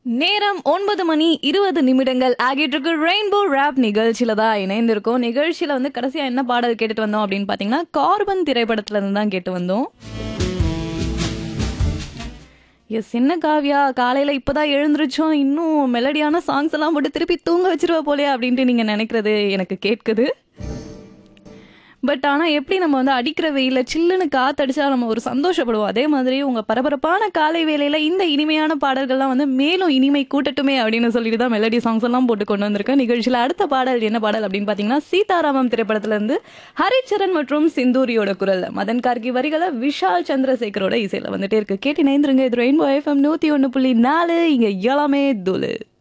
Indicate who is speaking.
Speaker 1: நேரம் ஒன்பது மணி இருபது நிமிடங்கள் ஆகிட்டு இருக்கு ரெயின்போ ரேப் நிகழ்ச்சியில தான் இணைந்திருக்கோம் நிகழ்ச்சியில வந்து கடைசியா என்ன பாடல் கேட்டுட்டு வந்தோம் அப்படின்னு பாத்தீங்கன்னா கார்பன் திரைப்படத்துல இருந்து தான் கேட்டு வந்தோம் எஸ் என்ன காவியா காலையில இப்பதான் எழுந்திருச்சோம் இன்னும் மெலடியான சாங்ஸ் எல்லாம் போட்டு திருப்பி தூங்க வச்சிருவா போலே அப்படின்ட்டு நீங்க நினைக்கிறது எனக்கு கேட்குது பட் ஆனால் எப்படி நம்ம வந்து அடிக்கிற வெயில சில்லுன்னு காத்தடிச்சா நம்ம ஒரு சந்தோஷப்படுவோம் அதே மாதிரி உங்க பரபரப்பான காலை வேலையில இந்த இனிமையான பாடல்கள்லாம் வந்து மேலும் இனிமை கூட்டட்டுமே அப்படின்னு சொல்லிட்டு தான் மெலடி சாங்ஸ் எல்லாம் போட்டு கொண்டு வந்திருக்கேன் நிகழ்ச்சியில் அடுத்த பாடல் என்ன பாடல் அப்படின்னு பார்த்தீங்கன்னா சீதாராமம் திரைப்படத்துல இருந்து ஹரிச்சரன் மற்றும் சிந்தூரியோட குரல் மதன் கார்கி வரிகளை விஷால் சந்திரசேகரோட இசையில வந்துட்டே இருக்கு கேட்டு நேந்திருங்க இது ரெயின்போ எஃப்எம் நூத்தி ஒன்று புள்ளி நாலு இங்க எல்லாமே துளு